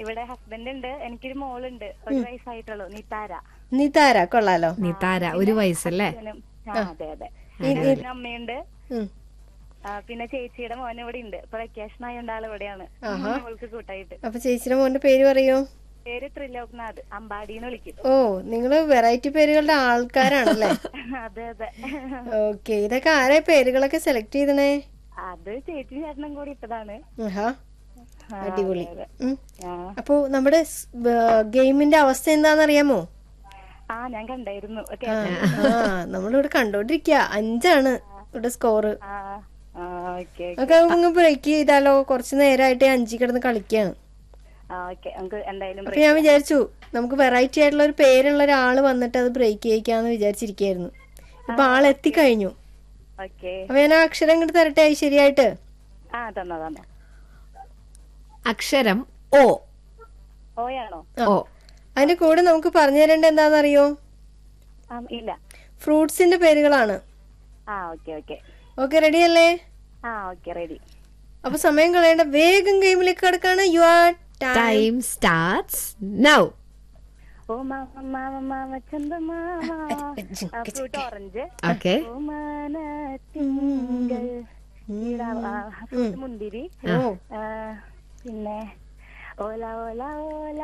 ഇവിടെ ഹസ്ബൻഡ് ഉണ്ട് എനിക്കൊരു മോളുണ്ട് ഒരു വയസ്സായിട്ടുള്ളൂ നിതാര നിതാര കൊള്ളാലോ നിതാര ഒരു വയസ്സല്ലേ അച്ഛനും ആ, അതെ അതെ അച്ഛനും അമ്മയുണ്ട് ഉം. ആ, പിന്നെ ചേച്ചിയുടെ മോൻ ഇവിടെ ഉണ്ട് ഇപ്പൊ വെക്കേഷൻ ആയതുകൊണ്ട് ആൾ ഇവിടെയാണ് മോൾക്ക് കൂട്ടായിട്ട് അപ്പൊ ചേച്ചിയുടെ മോന്റെ പേര് പറയൂ പേര് ത്രിലോക്നാഥ് അമ്പാടിന്ന് വിളിക്കും ഓ നിങ്ങള് വെറൈറ്റി പേരുകളുടെ ആൾക്കാരാണല്ലേ അതെ അതെ ഓക്കെ ഇതൊക്കെ ആരെ പേരുകളൊക്കെ സെലക്ട് ചെയ്തണേ അത് ചേച്ചി ചേട്ടനും കൂടി ഇട്ടതാണ് ആഹാ ആ, അടിപൊളി അതെ, അതെ. ഉം. ആ. അപ്പോ നമ്മുടെ സ്- ബ- ഗെയിമിന്റെ അവസ്ഥ എന്താണെന്നറിയാമോ ആ ഞാൻ കണ്ടായിരുന്നു ഓക്കെ ആ ആ, നമ്മളിവിടെ കണ്ടോണ്ടിരിക്ക അഞ്ചാണ് ഇവിടെ സ്കോറ് ആ ആ ഓക്കെ ഒക്കെ അങ്ങ് ബ്രേക്ക് ചെയ്താലോ കുറച്ച് നേരമായിട്ട് അഞ്ചി കിടന്ന് കളിക്കാണ് ആ ഓക്കെ നമുക്ക് എന്തായാലും അപ്പൊ ഞാൻ വിചാരിച്ചു നമുക്ക് വെറൈറ്റി ആയിട്ടുള്ള ഒരു പേരുള്ള ഒരാള് വന്നിട്ട് അത് ബ്രേക്ക് ചെയ്യിക്കാന്ന് വിചാരിച്ചിരിക്കായിരുന്നു ഇപ്പൊ ആൾ എത്തിക്കഴിഞ്ഞു ഓക്കെ അപ്പൊ ഞാൻ ആ അക്ഷരം ഇങ്ങോട്ട് തരട്ടെ ശരിയായിട്ട് ആ തന്നോ തന്നോ അക്ഷരം ഓ ഓയാണോ ഓ അതിന്റെ കൂടെ നമുക്ക് പറഞ്ഞു തരേണ്ട എന്താണെന്നറിയോ ആ ഇല്ല ഫ്രൂട്ട്സിന്റെ പേരുകളാണ് ആ ഓക്കെ ഓക്കെ ഓക്കെ റെഡി അല്ലേ ആ ഓക്കെ റെഡി അപ്പൊ സമയം കളയേണ്ട വേഗം ഗെയിമിലേക്ക് കിടക്കാണ് you are time starts now ഓ മാമ മാമ മാമ ചന്ത മാമ ഫ്രൂട്ട് ഓറഞ്ച് ഓക്കെ ഓ മാന തിങ്കൾ ഈടാ- ആ, fruit മുന്തിരി ഓ ആ, പിന്നെ ഓല ഓല ഓല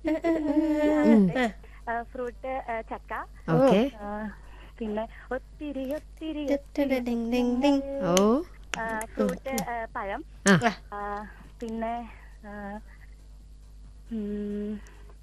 ഫ്രൂട്ട് ചക്ക ഓക്കെ ആ, പിന്നെ ഒത്തിരി ഒത്തിരി ഡിങ് ഡിങ് ഡിങ്. ഓ ഫ്രൂട്ട് പഴം ആ ആ, പിന്നെ ആ, ഉം,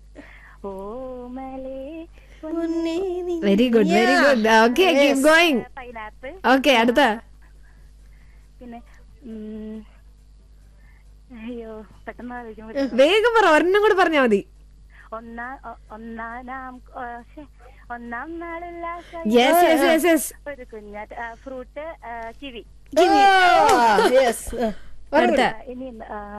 ഓമലേ പൊന്നേ നീ- very good very good okay keep going pineapple okay അടുത്ത പിന്നെ ഉം, അയ്യോ പെട്ടെന്ന് ആലോചിക്കാൻ പറ്റും വേഗം പറ ഒരെണ്ണം കൂടെ പറഞ്ഞാ മതി ഒന്നാം ഒ- ഒന്നാം ഓ, ശ്ശെ, ഒന്നാം നാളുള്ള യെസ് യെസ് യെസ് യെസ് ഒരു കുഞ്ഞാറ്റ് ഫ്രൂട്ട് കിവി ആ, yes. ആ, അടുത്ത ആ, ഇനി എന്താ? ആ,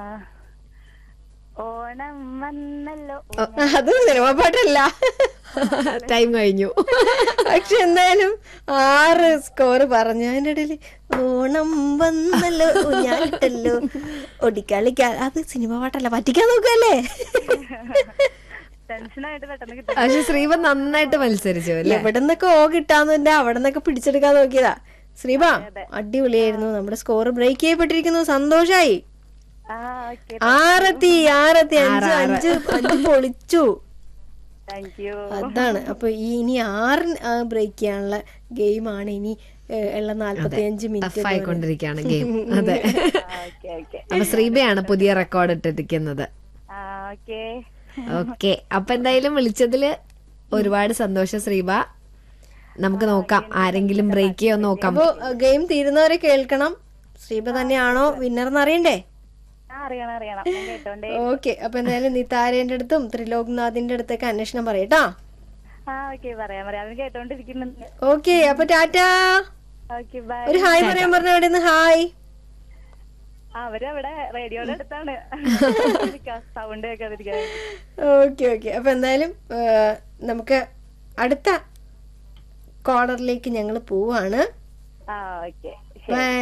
ഓണം വന്നല്ലോ ആ, അത് സിനിമ പാട്ടല്ല ടൈം കഴിഞ്ഞു പക്ഷെ എന്തായാലും ആറ് സ്കോർ പറഞ്ഞു അതിന്റെ ഇടയിൽ ഓണം വന്നല്ലോ ഞാനിട്ടല്ലോ ഒടിക്കളിക്കാ അത് സിനിമ പാട്ടല്ല പറ്റിക്കാൻ നോക്കല്ലേ ടെൻഷനായിട്ട് പെട്ടെന്ന് കിട്ടും പക്ഷെ ശ്രീപ നന്നായിട്ട് മത്സരിച്ചു അല്ലേ എവിടെ നിന്നൊക്കെ ഓ കിട്ടാന്നുണ്ട് അവിടെ നിന്നൊക്കെ പിടിച്ചെടുക്കാൻ നോക്കിയതാ ശ്രീബ അടിപൊളിയായിരുന്നു നമ്മുടെ സ്കോർ ബ്രേക്ക് ചെയ്യപ്പെട്ടിരിക്കുന്നു സന്തോഷായി ആ ഓക്കെ ആറെത്തി ആറെത്തി അഞ്ച് അഞ്ച് അഞ്ച് പൊളിച്ചു താങ്ക് യു അതാണ് അപ്പൊ ഈ ഇനി ആറ് ബ്രേക്ക് ചെയ്യാനുള്ള ഗെയിമാണ് ഇനി ഏഹ്, ഉള്ള നാല്പത്തി അഞ്ച് മിനിറ്റ് ടഫായിക്കൊണ്ടിരിക്കുകയാണ് ഗെയിം അതെ ഓക്കെ ഓക്കെ അപ്പൊ ശ്രീബയാണ് പുതിയ റെക്കോർഡ് ഇട്ടിരിക്കുന്നത് ആ ഓക്കെ ഓക്കെ അപ്പൊ എന്തായാലും വിളിച്ചതില് ഒരുപാട് സന്തോഷം ശ്രീബ നമുക്ക് നോക്കാം ആരെങ്കിലും ബ്രേക്ക് ചെയ്യോ നോക്കാം അപ്പൊ ഗെയിം തീരുന്നവരെ കേൾക്കണം ശ്രീബ തന്നെയാണോ വിന്നർ എന്ന് അറിയണ്ടേ ആ അറിയണം അറിയണം ഞാൻ കേട്ടോണ്ടേ ഓക്കെ അപ്പൊ എന്തായാലും നീ താരേന്റെ അടുത്തും ത്രിലോക്നാഥിന്റെ അടുത്തൊക്കെ അന്വേഷണം പറയട്ടാ ആ ഓക്കെ പറയാം പറയാം അവൻ കേട്ടോണ്ടിരിക്കുന്നുണ്ട് ഓക്കെ അപ്പൊ ടാറ്റാ ഓക്കെ ബൈ ഒരു ഹായ് പറയാൻ പറഞ്ഞ അവിടെ നിന്ന് ഹായ് അവരവിടെ റേഡിയോയുടെ അടുത്താണ് സൗണ്ട് കേൾക്കാതിരിക്കാൻ ഓക്കെ ഓക്കെ അപ്പൊ എന്തായാലും ആ, നമുക്ക് അടുത്ത കോളറിലേക്ക് ഞങ്ങൾ പോവാണ് ആ ഓക്കെ ബൈ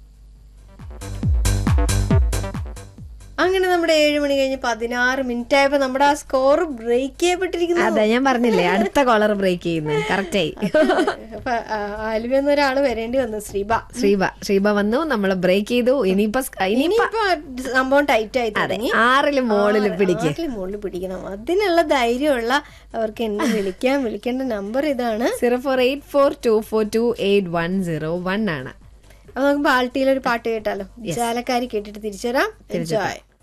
അങ്ങനെ നമ്മുടെ ഏഴ് മണി കഴിഞ്ഞ് പതിനാറ് മിനിറ്റ് ആയപ്പോ നമ്മുടെ ആ സ്കോർ ബ്രേക്ക് ചെയ്യപ്പെട്ടിരിക്കുന്നു അതെ ഞാൻ പറഞ്ഞില്ലേ അടുത്ത കോളർ ബ്രേക്ക് ചെയ്യുന്നു കറക്റ്റ് ആയി അപ്പൊ ആലുവ എന്നൊരാള് വരേണ്ടി വന്നു ശ്രീബ ശ്രീബ ശ്രീബ വന്നു നമ്മൾ ബ്രേക്ക് ചെയ്തു ഇനിയിപ്പോ സ്ക- ഇനിയിപ്പോ ഇനിയിപ്പോ സംഭവം ടൈറ്റ് ആയി തുടങ്ങി ആറില് മോളില് പിടിക്ക് ആറില് മുകളിൽ പിടിക്കണം അതിനുള്ള ധൈര്യമുള്ള അവർക്ക് എന്നെ വിളിക്കാം വിളിക്കേണ്ട നമ്പർ ഇതാണ് zero four eight four two four two eight one zero one ആണ് അപ്പൊ നമുക്ക് ബാൾട്ടിയിൽ ഒരു പാട്ട് കേട്ടാലോ ജാലക്കാരി കേട്ടിട്ട് തിരിച്ചു വരാം എൻജോയ്